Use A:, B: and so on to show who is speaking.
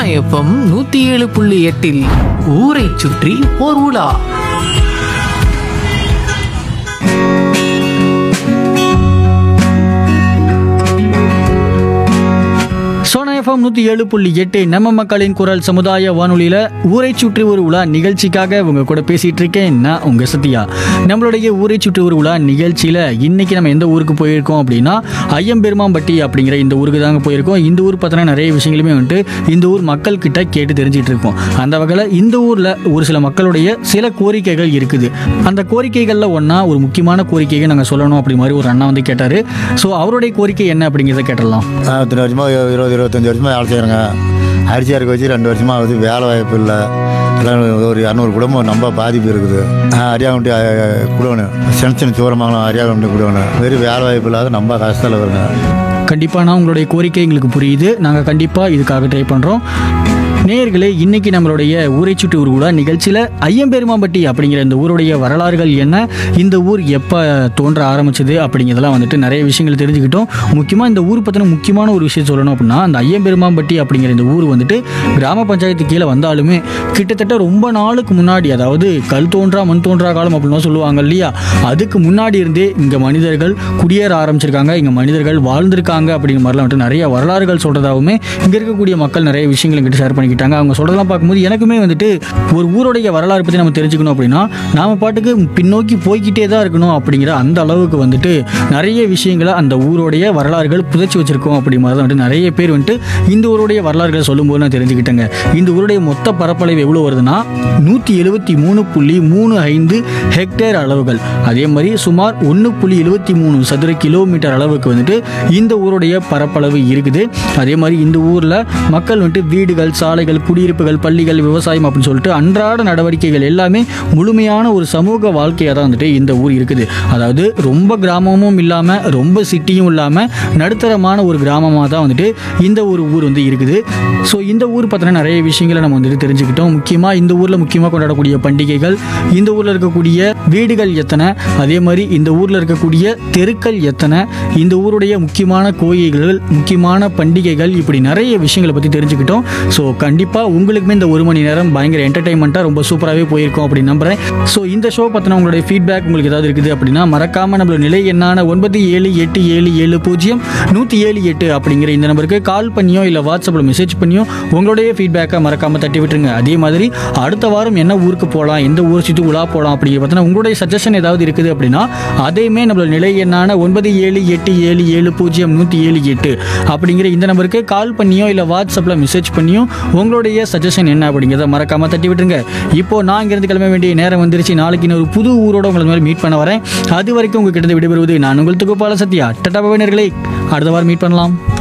A: FM நூத்தி ஏழு புள்ளி எட்டில் ஊரை சுற்றி ஓர் உலா
B: சோனா எஃப்எம் நூற்றி ஏழு புள்ளி எட்டு நம்ம மக்களின் குரல் சமுதாய வானொலியில் ஊரை சுற்றி ஒரு உலா நிகழ்ச்சிக்காக உங்க கூட பேசிட்டு இருக்கேன் நான் உங்க சத்யா நம்மளுடைய ஊரை சுற்றி ஒரு உலா நிகழ்ச்சியில் இன்னைக்கு நம்ம எந்த ஊருக்கு போயிருக்கோம் அப்படின்னா ஐயம்பெருமாம்பட்டி அப்படிங்கிற இந்த ஊருக்கு தாங்க போயிருக்கோம் இந்த ஊர் பார்த்தோன்னா நிறைய விஷயங்களுமே வந்துட்டு இந்த ஊர் மக்கள் கிட்ட கேட்டு தெரிஞ்சிட்டு இருக்கோம் அந்த வகையில் இந்த ஊரில் ஒரு சில மக்களுடைய சில கோரிக்கைகள் இருக்குது அந்த கோரிக்கைகளில் ஒன்றா ஒரு முக்கியமான கோரிக்கையை நாங்கள் சொல்லணும் அப்படி மாதிரி ஒரு அண்ணா வந்து கேட்டார் ஸோ அவருடைய கோரிக்கை என்ன அப்படிங்கிறத கேட்டலாம்
C: நான் இத்தனை வருஷமாக இருபது இருபத்தஞ்சி வருஷமாக வேலை செய்கிறேங்க அரிசியாக இருக்க வச்சு ரெண்டு வருஷமாக வந்து வேலை வாய்ப்பு இல்லை எல்லாம் ஒரு இரநூறு குடும்பம் ரொம்ப பாதிப்பு இருக்குது அரியாகுண்டி குடோணும் சின்ன சின்ன சூரமங்கலம் அரியாகுண்டி குடோணும் வெறும் வேலை வாய்ப்பு இல்லாத ரொம்ப கஷ்டத்தில் வருங்க
B: கண்டிப்பாக உங்களுடைய கோரிக்கை எங்களுக்கு புரியுது நாங்கள் கண்டிப்பாக இதுக்காக ட்ரை பண்ணுறோம் நேயர்களே இன்னைக்கு நம்மளுடைய ஊரை சுற்றி ஊர் கூட நிகழ்ச்சியில் ஐயம்பெருமாம்பட்டி அப்படிங்கிற இந்த ஊருடைய வரலாறுகள் என்ன இந்த ஊர் எப்போ தோன்ற ஆரம்பிச்சது அப்படிங்கிறதெல்லாம் வந்துட்டு நிறைய விஷயங்கள் தெரிஞ்சுக்கிட்டோம் முக்கியமாக இந்த ஊர் பற்றின முக்கியமான ஒரு விஷயம் சொல்லணும் அப்படின்னா அந்த ஐயம்பெருமாம்பட்டி அப்படிங்கிற இந்த ஊர் வந்துட்டு கிராம பஞ்சாயத்து கீழே வந்தாலுமே கிட்டத்தட்ட ரொம்ப நாளுக்கு முன்னாடி அதாவது கல் தோன்றா மண் தோன்றா காலம் அப்படின்லாம் சொல்லுவாங்க இல்லையா அதுக்கு முன்னாடி இருந்தே இங்கே மனிதர்கள் குடியேற ஆரம்பிச்சிருக்காங்க இங்கே மனிதர்கள் வாழ்ந்திருக்காங்க அப்படிங்கிற மாதிரிலாம் வந்துட்டு நிறைய வரலாறுகள் சொல்கிறதாவுமே இங்கே இருக்கக்கூடிய மக்கள் நிறைய விஷயங்கள் எங்கிட்ட ஷேர் பண்ணிக்கிட்டாங்க அவங்க சொல்கிறதெல்லாம் பார்க்கும்போது எனக்குமே வந்துட்டு ஒரு ஊருடைய வரலாறு பற்றி நம்ம தெரிஞ்சுக்கணும் அப்படின்னா நாம பாட்டுக்கு பின்னோக்கி போய்கிட்டே தான் இருக்கணும் அப்படிங்கிற அந்த அளவுக்கு வந்துட்டு நிறைய விஷயங்களை அந்த ஊருடைய வரலாறுகள் புதைச்சி வச்சிருக்கோம் அப்படி மாதிரி தான் வந்துட்டு நிறைய பேர் வந்துட்டு இந்த ஊருடைய வரலாறுகளை சொல்லும்போது நான் தெரிஞ்சுக்கிட்டேங்க இந்த ஊருடைய மொத்த பரப்பளவு எவ்வளோ வருதுன்னா நூற்றி எழுபத்தி மூணு புள்ளி மூணு ஐந்து ஹெக்டேர் அளவுகள் அதே மாதிரி சுமார் ஒன்று புள்ளி எழுபத்தி மூணு சதுர கிலோமீட்டர் அளவுக்கு வந்துட்டு இந்த ஊருடைய பரப்பளவு இருக்குது அதே மாதிரி இந்த ஊரில் மக்கள் வந்துட்டு வீடுகள் சாலைகள் குடியிருப்புகள் பள்ளிகள் விவசாயம் அப்படின்னு சொல்லிட்டு அன்றாட நடவடிக்கைகள் எல்லாமே முழுமையான ஒரு சமூக வாழ்க்கையாக தான் வந்துட்டு இந்த ஊர் இருக்குது அதாவது ரொம்ப கிராமமும் இல்லாமல் ரொம்ப சிட்டியும் இல்லாமல் நடுத்தரமான ஒரு கிராமமாக தான் வந்துட்டு இந்த ஒரு ஊர் வந்து இருக்குது ஸோ இந்த ஊர் பார்த்தீங்கன்னா நிறைய விஷயங்களை நம்ம வந்துட்டு தெரிஞ்சுக்கிட்டோம் முக்கியமாக இந்த ஊரில் முக்கியமாக கொண்டாடக்கூடிய பண்டிகைகள் இந்த ஊரில் இருக்கக்கூடிய வீடுகள் எத்தனை அதே மாதிரி இந்த ஊரில் இருக்கக்கூடிய தெருக்கள் எத்தனை இந்த ஊருடைய முக்கியமான கோயில்கள் முக்கியமான பண்டிகைகள் இப்படி நிறைய விஷயங்களை பற்றி தெரிஞ்சுக்கிட்டோம் ஸோ கண்டிப்பாக உங்களுக்குமே இந்த ஒரு மணி நேரம் பயங்கர என்டர்டைன்மெண்ட்டாக ரொம்ப சூப்பராகவே போயிருக்கும் அப்படின்னு நம்புகிறேன் ஸோ இந்த ஷோ பற்றின உங்களுடைய ஃபீட்பேக் உங்களுக்கு ஏதாவது இருக்குது அப்படின்னா மறக்காமல் நம்மளோட நிலை எண்ணான ஒன்பது ஏழு எட்டு ஏழு ஏழு பூஜ்ஜியம் நூற்றி ஏழு எட்டு அப்படிங்கிற இந்த நம்பருக்கு கால் பண்ணியோ இல்லை வாட்ஸ்அப்பில் மெசேஜ் பண்ணியோ உங்களுடைய ஃபீட்பேக்கை மறக்காமல் தட்டி விட்டுருங்க அதே மாதிரி அடுத்த வாரம் என்ன ஊருக்கு போகலாம் எந்த ஊர் சுற்றி உலா போகலாம் அப்படிங்கிற பார்த்தீங்கன்னா உங்களுடைய சஜஷன் ஏதாவது இருக்குது அப்படின்னா அதையுமே நம்மளோட நிலை எண்ணான ஒன்பது ஏழு எட்டு ஏழு ஏழு பூஜ்ஜியம் நூற்றி ஏழு எட்டு அப்படிங்கிற இந்த நம்பருக்கு கால் பண்ணியோ இல்லை வாட்ஸ்அப்பில் மெசேஜ் பண்ணியோ உங்களுடைய சஜஷன் என்ன அப்படிங்கிறத மறக்காமல் தட்டி விட்டுருங்க இப்போ நான் இங்கிருந்து கிளம்ப வேண்டிய நேரம் வந்துருச்சு நாளைக்கு இன்னொரு புது ஊரோட உங்களை மாதிரி மீட் பண்ண வரேன் அது வரைக்கும் உங்ககிட்ட விடைபெறுவது நான் உங்களுக்கு பால சத்யா டட்டா பவனர்களே அடுத்த வாரம் மீட் பண்ணலாம்